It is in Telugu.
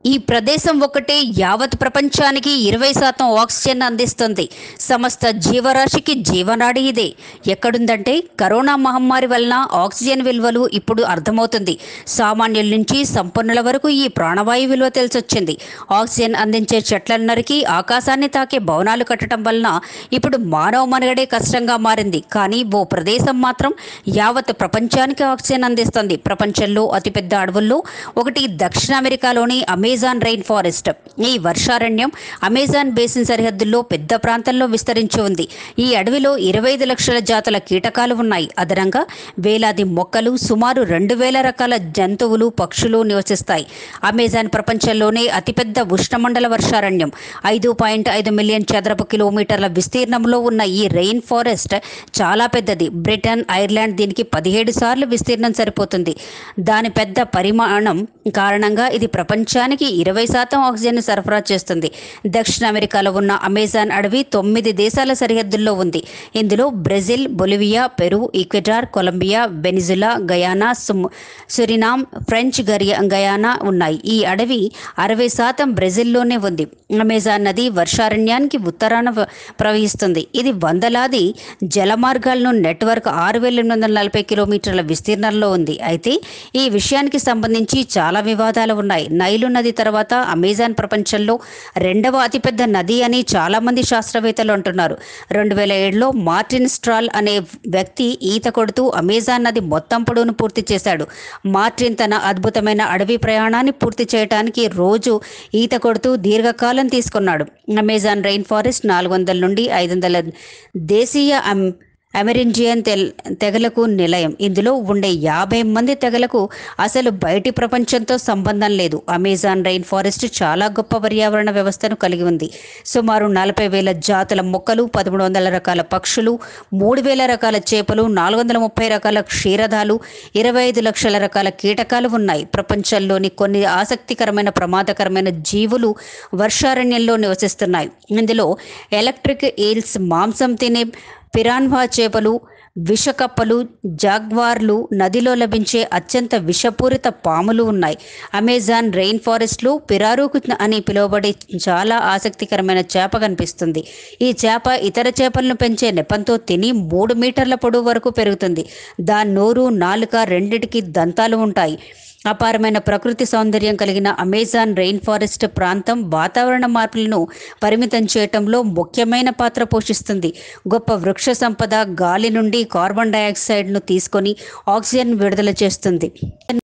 ఈ ప్రదేశం ఒకటే యావత్ ప్రపంచానికి ఇరవై శాతం ఆక్సిజన్ అందిస్తుంది సమస్త జీవరాశికి జీవనాడి ఇదే ఎక్కడుందంటే కరోనా మహమ్మారి వలన ఆక్సిజన్ విలువలు ఇప్పుడు అర్థమవుతుంది సామాన్యుల నుంచి సంపన్నుల వరకు ఈ ప్రాణవాయు విలువ తెలిసొచ్చింది ఆక్సిజన్ అందించే చెట్లను నరికి ఆకాశాన్ని తాకే భవనాలు కట్టడం వలన ఇప్పుడు మానవ మనుగడే కష్టంగా మారింది కానీ ఓ ప్రదేశం మాత్రం యావత్ ప్రపంచానికి ఆక్సిజన్ అందిస్తుంది ప్రపంచంలో అతిపెద్ద అడవుల్లో ఒకటి దక్షిణ అమెరికాలోని అమెజాన్ రెయిన్ ఫారెస్ట్ ఈ వర్షారణ్యం అమెజాన్ బేసిన్ సరిహద్దుల్లో పెద్ద ప్రాంతంలో విస్తరించి ఉంది ఈ అడవిలో ఇరవై ఐదు లక్షల జాతుల కీటకాలు ఉన్నాయి అదనంగా వేలాది మొక్కలు సుమారు రెండు వేల రకాల జంతువులు పక్షులు నివసిస్తాయి అమెజాన్ ప్రపంచంలోనే అతిపెద్ద ఉష్ణమండల వర్షారణ్యం ఐదు పాయింట్ ఐదు మిలియన్ చదరపు కిలోమీటర్ల విస్తీర్ణంలో ఉన్న ఈ రెయిన్ ఫారెస్ట్ చాలా పెద్దది బ్రిటన్ ఐర్లాండ్ దీనికి పదిహేడు సార్లు విస్తీర్ణం సరిపోతుంది దాని పెద్ద పరిమాణం కారణంగా ఇది ప్రపంచానికి ఇరవై శాతం ఆక్సిజన్ సరఫరా చేస్తుంది దక్షిణ అమెరికాలో ఉన్న అమెజాన్ అడవి తొమ్మిది దేశాల సరిహద్దుల్లో ఉంది ఇందులో Brazil Bolivia Peru Ecuador Colombia Venezuela Guyana సుమ్ సురినామ్ ఫ్రెంచ్ గరియా గయానా ఉన్నాయి ఈ అడవి అరవై శాతం బ్రెజిల్లోనే ఉంది అమెజాన్ నది వర్షారణ్యానికి ఉత్తరాన వ- ప్రవహిస్తుంది ఇది వందలాది జలమార్గాలను నెట్వర్క్ ఆరు వేల ఎనిమిది వందల నలభై కిలోమీటర్ల విస్తీర్ణంలో ఉంది అయితే ఈ విషయానికి సంబంధించి చాలా వివాదాలు ఉన్నాయి నైలు నది తర్వాత అమెజాన్ ప్రపంచంలో రెండవ అతిపెద్ద నది అని చాలామంది శాస్త్రవేత్తలు అంటున్నారు రెండు వేల ఏడులో మార్టిన్ స్ట్రాల్ అనే వ్యక్తి ఈత కొడుతూ అమెజాన్ నది మొత్తం పొడవును పూర్తి చేశాడు మార్టిన్ తన అద్భుతమైన అడవి ప్రయాణాన్ని పూర్తి చేయడానికి రోజు ఈత కొడుతూ దీర్ఘకాలం తీసుకున్నాడు అమెజాన్ రెయిన్ ఫారెస్ట్ నాలుగు వందల నుండి ఐదు వందల దేశీయ అమ్- అమెరింజియన్ తెల్ తెగలకు నిలయం ఇందులో ఉండే యాభై మంది తెగలకు అసలు బయటి ప్రపంచంతో సంబంధం లేదు అమెజాన్ రెయిన్ ఫారెస్ట్ చాలా గొప్ప పర్యావరణ వ్యవస్థను కలిగి ఉంది సుమారు నలభై వేల జాతుల మొక్కలు పదమూడు వందల రకాల పక్షులు మూడు వేల రకాల చేపలు నాలుగు వందల ముప్పై రకాల క్షీరదాలు ఇరవై ఐదు లక్షల రకాల కీటకాలు ఉన్నాయి ప్రపంచంలోని కొన్ని ఆసక్తికరమైన ప్రమాదకరమైన జీవులు వర్షారణ్యంలో నివసిస్తున్నాయి ఇందులో ఎలక్ట్రిక్ ఈల్స్ మాంసం తినే పిరాన్వా చేపలు విషకప్పలు జాగ్వార్లు నదిలో లభించే అత్యంత విషపూరిత పాములు ఉన్నాయి అమెజాన్ రెయిన్ ఫారెస్ట్లో పిరారుకు అని పిలువబడే చాలా ఆసక్తికరమైన చేప కనిపిస్తుంది ఈ చేప ఇతర చేపలను పెంచే నెపంతో తిని మూడు మీటర్ల పొడవు వరకు పెరుగుతుంది దాని నోరు నాలుక రెండిటికి దంతాలు ఉంటాయి అపారమైన ప్రకృతి సౌందర్యం కలిగిన అమెజాన్ రెయిన్ ఫారెస్ట్ ప్రాంతం వాతావరణ మార్పులను పరిమితం చేయటంలో ముఖ్యమైన పాత్ర పోషిస్తుంది గొప్ప వృక్ష సంపద గాలి నుండి కార్బన్ డయాక్సైడ్ను తీసుకొని ఆక్సిజన్ విడుదల చేస్తుంది